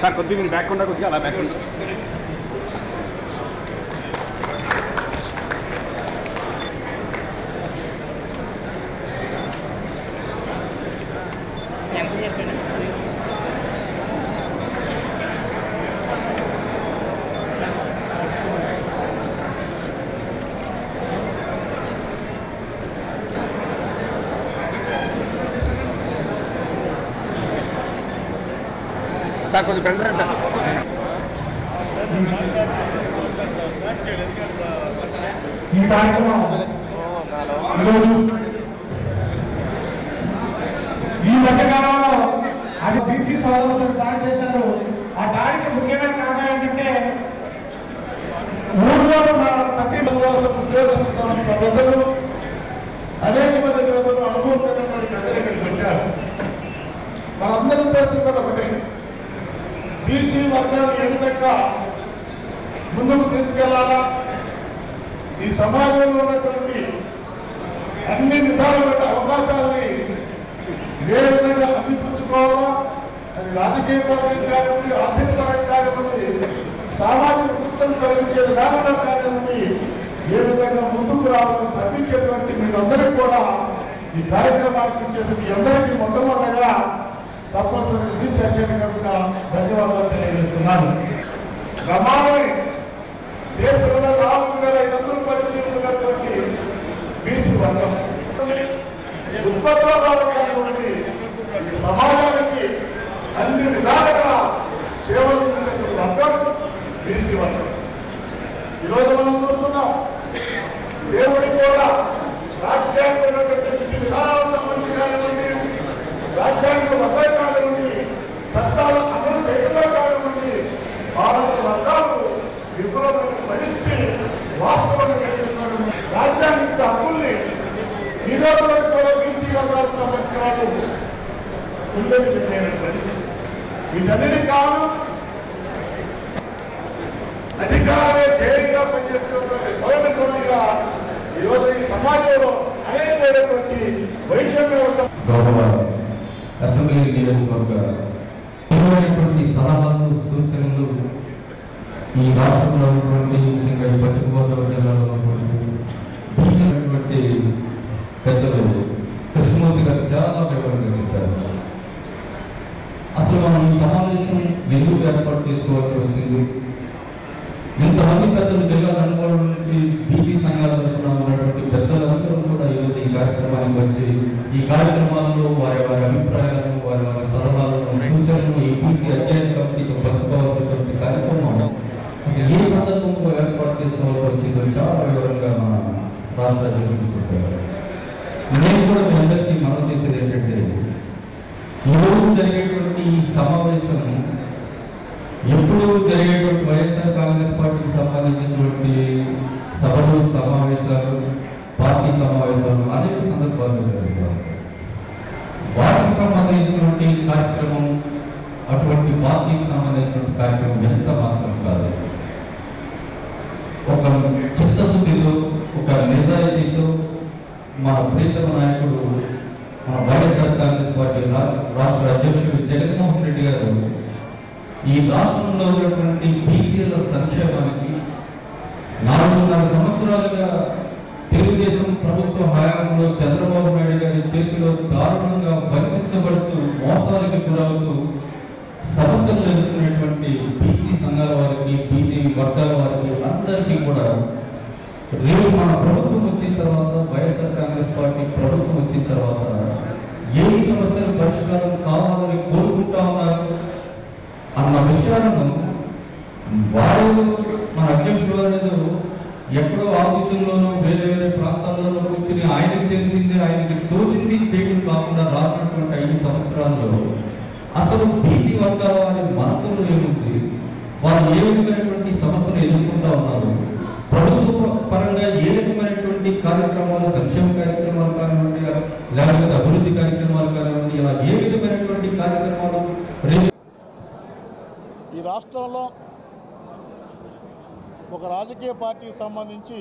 sir కొద్దిగా మీరు back ఉండా కొద్దిగా అలా బ్యాక్ ఉండా సార్ కొంచెం ఫ్రంట్ రండి సార్ ఈ కార్యక్రమం ఈరోజు ఈ మధ్యకాలంలో అది బీసీ సోదరులు దాడి చేశారు ఆ దాడికి ముఖ్యమైన కారణం ఏంటంటే ఊళ్ళో ఉన్న ప్రతి ఉద్యోగస్తున్న సభ్యులు అనేక మంది ప్రజలు అనుభవిస్తున్నటువంటి ప్రజలు ఇక్కడికి వచ్చారు మనందరి ఉద్దేశం కూడా ఒకటే బీసీ వర్గాలు ఏ విధంగా ముందుకు తీసుకెళ్లాలా ఈ సమాజంలో ఉన్నటువంటి అన్ని విధాలమైన అవకాశాలని ఏ విధంగా అందిపుచ్చుకోవాలా అది రాజకీయ పరంగా కానివ్వండి ఆర్థిక పరంగా కానివ్వండి సామాజిక వృత్తులు కలిగించే విధానంలో కానివ్వండి ఏ విధంగా ముందుకు రావాలని తప్పించేటువంటి మీరందరికీ కూడా ఈ కార్యక్రమానికి చేసి మీ అందరికీ మొట్టమొదటిగా తప్పనిసరి బీసీ అధ్యయన కనుక ధన్యవాదాలు తెలియజేస్తున్నాను ప్రమాణమే దేశంలో నాలుగు వేల ఐదు వందలు పనిచేస్తున్నటువంటి బీసీ వర్గం ఉత్పత్తులు కానివ్వండి ఈ సమాజానికి అన్ని విధాలుగా సేవలు చేసేటువంటి వర్గం బీసీ వర్గం ఈరోజు మనం చూస్తున్నాం దేవుడి కూడా రాజ్యాంగం ఉన్నటువంటి విధి విధానాలకు సంబంధించి కానివ్వండి రాజ్యాంగ వద్ద కానివ్వండి చట్టాల అమలు చేయడంలో కానివ్వండి భారత వర్గాలు విఫలమైన పరిస్థితి వాస్తవంగా చేస్తున్నారు రాజ్యాంగ హక్కుల్ని ఈ రోజు వరకు కూడా బీసీ వర్గాలకు సంబంధించిన వాళ్ళు ఉల్లేఖించలేని పరిస్థితి వీటన్నిటి కారణం అధికారమే ధైర్యంగా పనిచేస్తున్నటువంటి పౌరులుగా ఈరోజు ఈ సమాజంలో అనేకమైనటువంటి వైషమ్య గౌరవ అసెంబ్లీ నియోజకవర్గ విలువైనటువంటి సలహాలు సూచనలు ఈ రాష్ట్రంలో ఉన్నటువంటి ముఖ్యంగా ఈ పశ్చిమ గోదావరి జిల్లాలో ఉన్నటువంటి బీజేపీ పెద్దలు కృష్ణమూర్తి గారు చాలా వివరంగా చెప్పారు అసలు మనం ఈ సమావేశం ఎందుకు ఏర్పాటు చేసుకోవాల్సి వచ్చింది ఇంతమంది పెద్దలు జిల్లా నలుమూల నుంచి బీసీ సంఘాల తరఫున ఉన్నటువంటి పెద్దలందరూ కూడా ఈరోజు ఈ కార్యక్రమానికి వచ్చి ఈ కార్యక్రమాల్లో వారి వారి అభిప్రాయాలను వారి వారి సలహాలను సూచనలను ఈ బీసీ అధ్యయన కమిటీతో పంచుకోవాల్సినటువంటి కార్యక్రమం అసలు ఏ సందర్భంలో ఏర్పాటు చేసుకోవాల్సి వచ్చిందో చాలా వివరంగా మన రాష్ట్ర అధ్యక్షుడు చెప్పారు నేను కూడా మీ అందరికీ మనం చేసేది ఏంటంటే ఈ రోజు జరిగేటువంటి ఈ సమావేశం ఎప్పుడు జరిగేటువంటి వైఎస్ఆర్ కాంగ్రెస్ పార్టీకి సంబంధించినటువంటి సభలు సమావేశాలు పార్టీ సమావేశాలు అనేక సందర్భాల్లో జరుగుతాయి వాటికి సంబంధించినటువంటి కార్యక్రమం అటువంటి పార్టీకి సంబంధించినటువంటి కార్యక్రమం ఎంత మాత్రం కాదు ఒక చిత్తశుద్ధితో ఒక నిజాయితీతో మన ప్రీతమ నాయకుడు మన వైఎస్ఆర్ కాంగ్రెస్ పార్టీ రా- రాష్ట్ర అధ్యక్షుడు జగన్మోహన్ రెడ్డి గారు ఈ రాష్ట్రంలో ఉన్నటువంటి బీసీల సంక్షేమానికి నాలుగున్నర సంవత్సరాలుగా తెలుగుదేశం ప్రభుత్వ హయాంలో చంద్రబాబు నాయుడు గారి చేతిలో దారుణంగా వంచబడుతూ మోసానికి గురవుతూ సమస్యలు ఎదుర్కొనేటువంటి బీసీ సంఘాల వారికి బీసీ వర్గాల వారికి అందరికీ కూడా రేపు మన ప్రభుత్వం వచ్చిన తర్వాత వైఎస్ఆర్ కాంగ్రెస్ పార్టీ ప్రభుత్వం వచ్చిన తర్వాత ఏ సమస్యలు పరిష్కారం కావాలని కోరుకుంటా ఉన్నారు అన్న విషయాలను వారు మన అధ్యక్షుడు గారు ఎక్కడో ఆఫీసుల్లోనూ వేరే వేరే ప్రాంతాల్లోనూ కూర్చుని ఆయనకి తెలిసింది ఆయనకి తోచింది చేయడం కాకుండా రాసినటువంటి ఐదు సంవత్సరాల్లో అసలు బీసీ వర్గాల వారి మనసులో ఏముంది వారు ఏ విధమైనటువంటి సమస్యలు ఎదుర్కొంటా ఉన్నారు ప్రభుత్వ పరంగా ఏ రకమైనటువంటి కార్యక్రమాలు సంక్షేమ కార్యక్రమాలు కానివ్వండి లేకపోతే అభివృద్ధి కార్యక్రమాలు కానివ్వండి ఇలా ఏ విధమైనటువంటి కార్యక్రమాలు రేపు ఈ రాష్ట్రంలో ఒక రాజకీయ పార్టీకి సంబంధించి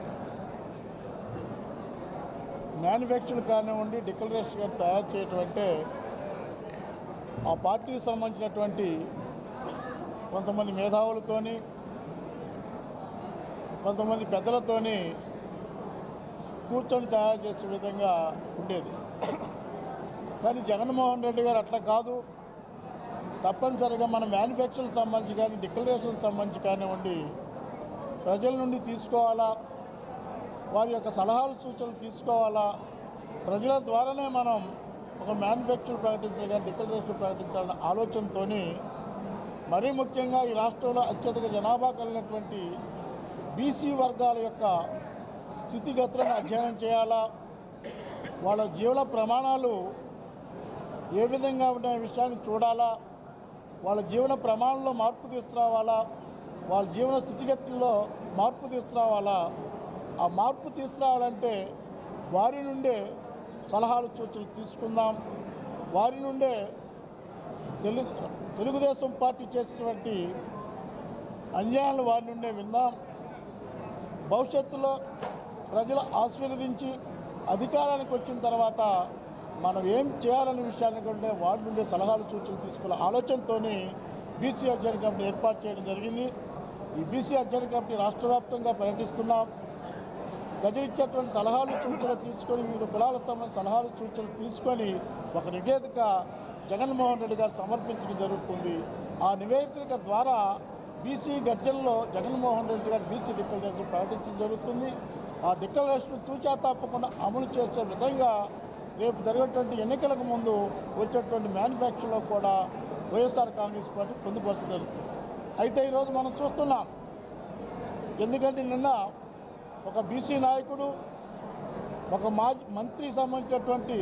మ్యానుఫ్యాక్చర్ కానివ్వండి డిక్లరేషన్ కానీ తయారు చేయటం అంటే ఆ పార్టీకి సంబంధించినటువంటి కొంతమంది మేధావులతోని కొంతమంది పెద్దలతోని కూర్చొని తయారు చేసే విధంగా ఉండేది కానీ జగన్మోహన్ రెడ్డి గారు అట్లా కాదు తప్పనిసరిగా మన మ్యానుఫ్యాక్చరింగ్ సంబంధించి కానీ డిక్లరేషన్ సంబంధించి కానివ్వండి ప్రజల నుండి తీసుకోవాలా వారి యొక్క సలహాలు సూచనలు తీసుకోవాలా ప్రజల ద్వారానే మనం ఒక మ్యానుఫ్యాక్చర్ ప్రకటించాలి కానీ డిక్లరేషన్ ప్రకటించాలన్న ఆలోచనతో మరీ ముఖ్యంగా ఈ రాష్ట్రంలో అత్యధిక జనాభా కలిగినటువంటి బీసీ వర్గాల యొక్క స్థితిగతులను అధ్యయనం చేయాలా వాళ్ళ జీవన ప్రమాణాలు ఏ విధంగా ఉండే విషయాన్ని చూడాలా వాళ్ళ జీవన ప్రమాణంలో మార్పు తీసుకురావాలా వాళ్ళ జీవన స్థితిగతుల్లో మార్పు తీసుకురావాలా ఆ మార్పు తీసుకురావాలంటే వారి నుండే సలహాలు సూచనలు తీసుకుందాం వారి నుండే తెలుగు తెలుగుదేశం పార్టీ చేసినటువంటి అన్యాయాలు వారి నుండే విందాం భవిష్యత్తులో ప్రజలు ఆశీర్వదించి అధికారానికి వచ్చిన తర్వాత మనం ఏం చేయాలనే విషయాన్ని కూడా వారి నుండి సలహాలు సూచనలు తీసుకున్న ఆలోచనతోని బీసీ అధ్యయన కమిటీ ఏర్పాటు చేయడం జరిగింది ఈ బీసీ అధ్యయన కమిటీ రాష్ట్ర వ్యాప్తంగా పర్యటిస్తున్నాం ప్రజలు ఇచ్చేటువంటి సలహాలు సూచనలు తీసుకొని వివిధ కులాలకు సంబంధించిన సలహాలు సూచనలు తీసుకొని ఒక నివేదిక జగన్మోహన్ రెడ్డి గారు సమర్పించడం జరుగుతుంది ఆ నివేదిక ద్వారా బీసీ గర్జనలో జగన్మోహన్ రెడ్డి గారు బీసీ డిక్లరేషన్ ప్రకటించడం జరుగుతుంది ఆ డిక్లరేషన్ తూచా తప్పకుండా అమలు చేసే విధంగా రేపు జరిగేటువంటి ఎన్నికలకు ముందు వచ్చేటువంటి మ్యానుఫ్యాక్చర్లో కూడా వైఎస్ఆర్ కాంగ్రెస్ పార్టీ పొందుపరచడం జరుగుతుంది అయితే ఈరోజు మనం చూస్తున్నాం ఎందుకంటే నిన్న ఒక బీసీ నాయకుడు ఒక మాజీ మంత్రి సంబంధించినటువంటి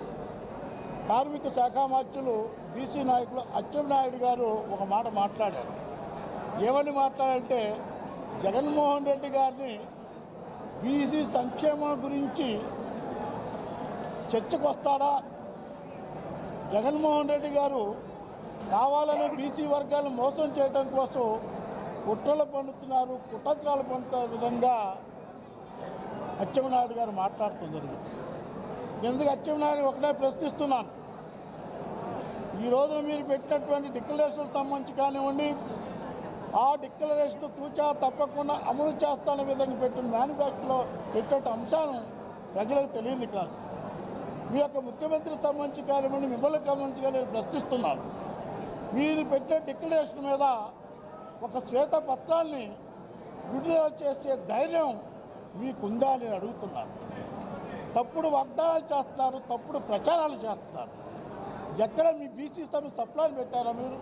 కార్మిక శాఖ మంత్రులు బీసీ నాయకులు అచ్చెన్నాయుడు గారు ఒక మాట మాట్లాడారు ఏమని మాట్లాడంటే జగన్మోహన్ రెడ్డి గారిని బీసీ సంక్షేమం గురించి చర్చకు వస్తాడా జగన్మోహన్ రెడ్డి గారు కావాలని బీసీ వర్గాలను మోసం చేయడం కోసం కుట్రలు పండుతున్నారు కుతంత్రాలు పండుతున్న విధంగా అచ్చెన్నాయుడు గారు మాట్లాడుతూ జరిగింది ఎందుకు అచ్చెన్నాయుడు ఒకటే ప్రశ్నిస్తున్నాను ఈ రోజున మీరు పెట్టినటువంటి డిక్లరేషన్ సంబంధించి కానివ్వండి ఆ డిక్లరేషన్ తూచా తప్పకుండా అమలు చేస్తాన విధంగా పెట్టిన మ్యానుఫ్యాక్చర్లో పెట్టే అంశాలను ప్రజలకు తెలియదు కాదు మీ యొక్క ముఖ్యమంత్రికి సంబంధించి కానివ్వండి మిమ్మల్ని సంబంధించి కానీ నేను ప్రశ్నిస్తున్నాను మీరు పెట్టే డిక్లరేషన్ మీద ఒక శ్వేత పత్రాన్ని విడుదల చేసే ధైర్యం మీకుందా అని నేను అడుగుతున్నాను తప్పుడు వాగ్దానాలు చేస్తున్నారు తప్పుడు ప్రచారాలు చేస్తున్నారు ఎక్కడ మీ బీసీ సభ సప్లాన్ పెట్టారా మీరు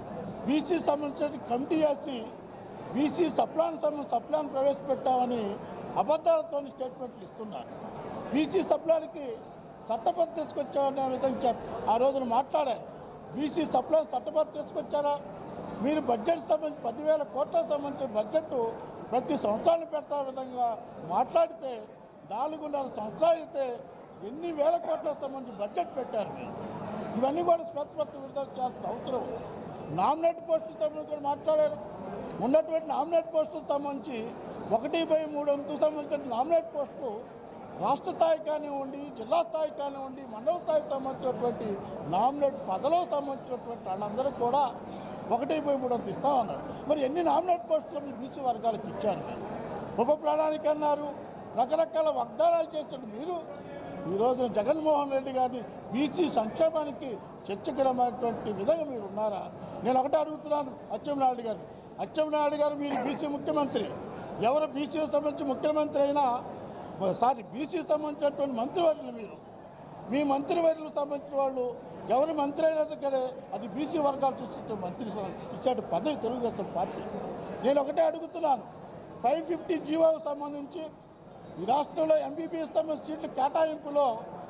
బీసీ సంబంధించిన కమిటీ వేసి బీసీ సప్లాన్ సంబంధించి సప్లాన్ ప్రవేశపెట్టామని అబద్ధాలతో స్టేట్మెంట్లు ఇస్తున్నారు బీసీ సప్లాన్కి చట్టబద్ధ తీసుకొచ్చామనే విధంగా చెప్- ఆ రోజున మాట్లాడారు బీసీ సప్లాన్ చట్టబద్ధ తీసుకొచ్చారా మీరు బడ్జెట్ సంబంధించి పదివేల కోట్లకు సంబంధించిన బడ్జెట్ ప్రతి సంవత్సరాన్ని పెడతా విధంగా మాట్లాడితే నాలుగున్నర సంవత్సరాలు అయితే ఎన్ని వేల కోట్లకు సంబంధించి బడ్జెట్ పెట్టారు మీరు ఇవన్నీ కూడా శ్వేతపత్రం విడుదల చేయాల్సిన అవసరం ఉంది నామినేట్ పోస్టుల సంబంధించి కూడా మాట్లాడారు ఉన్నటువంటి నామినేట్ పోస్టులకు సంబంధించి ఒకటి బై మూడు వంతుకు సంబంధించిన నామినేట్ పోస్టులు రాష్ట్ర స్థాయి కానివ్వండి జిల్లా స్థాయి కానివ్వండి మండల స్థాయికి సంబంధించినటువంటి నామినేట్ పదలకు సంబంధించినటువంటి వాళ్ళందరూ కూడా ఒకటి బై మూడు వంతు ఇస్తామన్నారు మరి ఎన్ని నామినేట్ పోస్టులు మీరు బీసీ వర్గాలకు ఇచ్చారు మీరు ఉప ప్రణాళిక అన్నారు రకరకాల వాగ్దానాలు చేస్తున్న మీరు ఈ రోజున జగన్మోహన్ రెడ్డి గారిని బీసీ సంక్షేమానికి చర్చకరమైనటువంటి విధంగా మీరు ఉన్నారా నేను ఒకటే అడుగుతున్నాను అచ్చెన్నాయుడు గారు అచ్చెన్నాయుడు గారు మీరు బీసీ ముఖ్యమంత్రి ఎవరు బీసీ సంబంధించి ముఖ్యమంత్రి అయినా సారీ బీసీ సంబంధించినటువంటి మంత్రివర్యులు మీరు మీ మంత్రివర్యులకు సంబంధించిన వాళ్ళు ఎవరు మంత్రి అయినా సరే అది బీసీ వర్గాలు చూసే మంత్రి ఇచ్చే పదవి తెలుగుదేశం పార్టీ నేను ఒకటే అడుగుతున్నాను ఫైవ్ ఫిఫ్టీ జీవోకు సంబంధించి ఈ రాష్ట్రంలో ఎంబీబీఎస్ సంబంధించిన సీట్ల కేటాయింపులో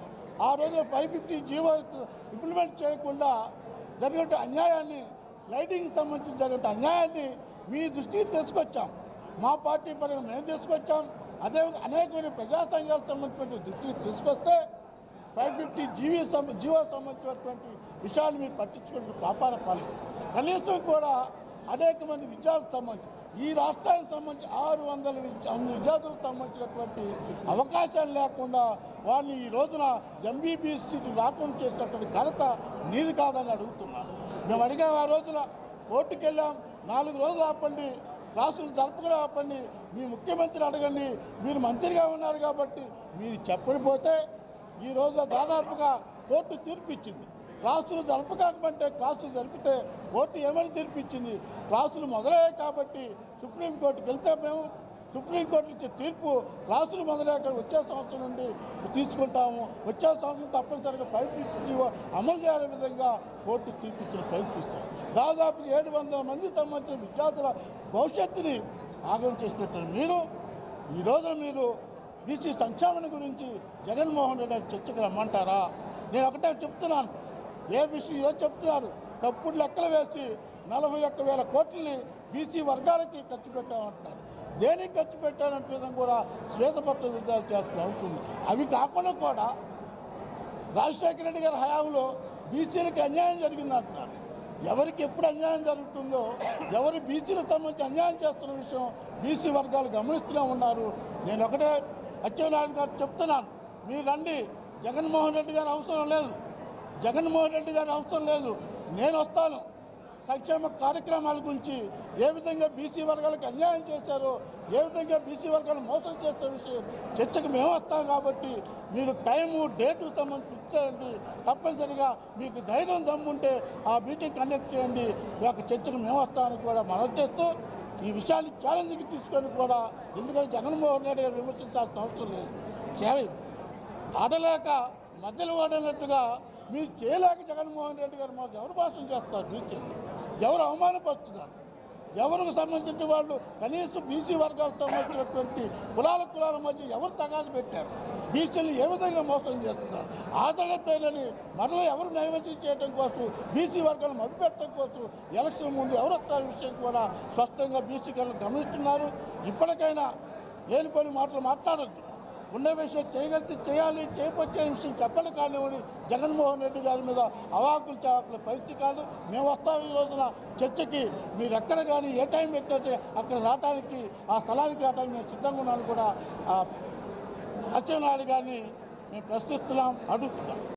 ఆ రోజు ఫైవ్ ఫిఫ్టీ జీవో ఇంప్లిమెంట్ చేయకుండా జరిగిన అన్యాయాన్ని స్లైడింగ్ సంబంధించి జరిగిన అన్యాయాన్ని మీ దృష్టికి తీసుకొచ్చాం మా పార్టీ పరంగా మేము తీసుకొచ్చాం అదేవిధంగా అనేకమైన ప్రజా సంఘాలకు సంబంధించిన దృష్టికి తీసుకొస్తే ఫైవ్ ఫిఫ్టీ జీవీ సం జీవో సంబంధించినటువంటి విషయాలు మీరు పట్టించుకుంటూ కాపాడ పాలేదు కనీసం కూడా అనేక మంది విద్యార్థులకు సంబంధించి ఈ రాష్ట్రానికి సంబంధించి ఆరు వందల విద్యా- విద్యార్థులకు సంబంధించినటువంటి అవకాశాలు లేకుండా వాళ్ళని ఈ రోజున ఎంబీబీఎస్ సీట్లు రాకుండా చేసినటువంటి ఘనత నీది కాదని అడుగుతున్నాను మేము అడిగాం ఆ రోజున కోర్టుకు వెళ్ళాం నాలుగు రోజులు ఆపండి క్లాసులు జరపకుండా ఆపండి మీ ముఖ్యమంత్రి అడగండి మీరు మంత్రిగా ఉన్నారు కాబట్టి మీరు చెప్పడిపోతే ఈ రోజు దాదాపుగా కోర్టు తీర్పు ఇచ్చింది క్లాసులు జరపకాకమంటే క్లాసులు జరిపితే కోర్టు ఏమని తీర్పు ఇచ్చింది క్లాసులు మొదలయ్యాయి కాబట్టి సుప్రీంకోర్టుకి వెళ్తే మేము సుప్రీంకోర్టు ఇచ్చే తీర్పు క్లాసులు మొదలయ్యాక వచ్చే సంవత్సరం నుండి తీసుకుంటాము వచ్చే సంవత్సరం తప్పనిసరిగా పైపు అమలు చేయాలనే విధంగా కోర్టు తీర్పు ఇచ్చిన ప్రయత్నిస్తాం దాదాపు ఏడు వందల మంది సంబంధించిన విద్యార్థుల భవిష్యత్తుని ఆగం చేసినట్టు మీరు ఈ రోజున మీరు బీసీ సంక్షేమం గురించి జగన్మోహన్ రెడ్డి గారు చర్చకు రమ్మంటారా నేను ఒకటే చెప్తున్నాను ఏ విషయం ఈరోజు చెప్తున్నారు తప్పుడు లెక్కలు వేసి నలభై ఒక్క వేల కోట్లని బీసీ వర్గాలకి ఖర్చు పెట్టామంటున్నారు దేనికి ఖర్చు పెట్టారంటే విధంగా కూడా శ్వేతపత్ర విడుదల చేస్తున్న అవసరం ఉంది అవి కాకుండా కూడా రాజశేఖర రెడ్డి గారి హయాంలో బీసీలకు అన్యాయం జరిగిందంటున్నారు ఎవరికి ఎప్పుడు అన్యాయం జరుగుతుందో ఎవరు బీసీలకు సంబంధించి అన్యాయం చేస్తున్న విషయం బీసీ వర్గాలు గమనిస్తూనే ఉన్నారు నేను ఒకటే అచ్చెన్నాయుడు గారు చెప్తున్నాను మీరు రండి జగన్మోహన్ రెడ్డి గారు అవసరం లేదు జగన్మోహన్ రెడ్డి గారు అవసరం లేదు నేను వస్తాను సంక్షేమ కార్యక్రమాల గురించి ఏ విధంగా బీసీ వర్గాలకు అన్యాయం చేశారో ఏ విధంగా బీసీ వర్గాలు మోసం చేసే విషయం చర్చకు మేము వస్తాం కాబట్టి మీరు టైము డేటు సంబంధించి ఫిక్స్ చేయండి తప్పనిసరిగా మీకు ధైర్యం దమ్ముంటే ఆ మీటింగ్ కండక్ట్ చేయండి ఈ యొక్క చర్చకు మేము వస్తామని కూడా మనవి చేస్తూ ఈ విషయాన్ని ఛాలెంజ్కి తీసుకొని కూడా ఎందుకంటే జగన్మోహన్ రెడ్డి గారు విమర్శించాల్సిన అవసరం లేదు చేయాలి ఆడలేక మధ్యలో ఓడినట్టుగా మీరు చేయలేక జగన్మోహన్ రెడ్డి గారు మాకు ఎవరు భాషణ చేస్తారు బీసీలు ఎవరు అవమానపరుస్తున్నారు ఎవరికి సంబంధించిన వాళ్ళు కనీసం బీసీ వర్గాలకు సంబంధించినటువంటి కులాల కులాల మధ్య ఎవరు తగాదు పెట్టారు బీసీలు ఏ విధంగా మోసం చేస్తున్నారు ఆదరణ పేర్లని మరలా ఎవరు నైవేద్యం చేయడం కోసం బీసీ వర్గాలు మభ్యపెట్టడం కోసం ఎలక్షన్ ముందు ఎవరు వస్తారు విషయం కూడా స్పష్టంగా బీసీ గమనిస్తున్నారు ఇప్పటికైనా లేని పని మాటలు మాట్లాడొద్దు ఉండే విషయం చేయగలిగితే చేయాలి చేయకపోతే విషయం చెప్పండి కానివ్వండి జగన్మోహన్ రెడ్డి గారి మీద అవాకులు చాకుల పరిస్థితి కాదు మేము వస్తాం ఈ రోజున చర్చకి మీరు ఎక్కడ కానీ ఏ టైం పెట్టితే అక్కడ రావడానికి ఆ స్థలానికి రావడానికి మేము సిద్ధంగా ఉన్నాను కూడా ఆ అచ్చెన్నాయుడు గారిని మేము ప్రశ్నిస్తున్నాం అడుగుతున్నాం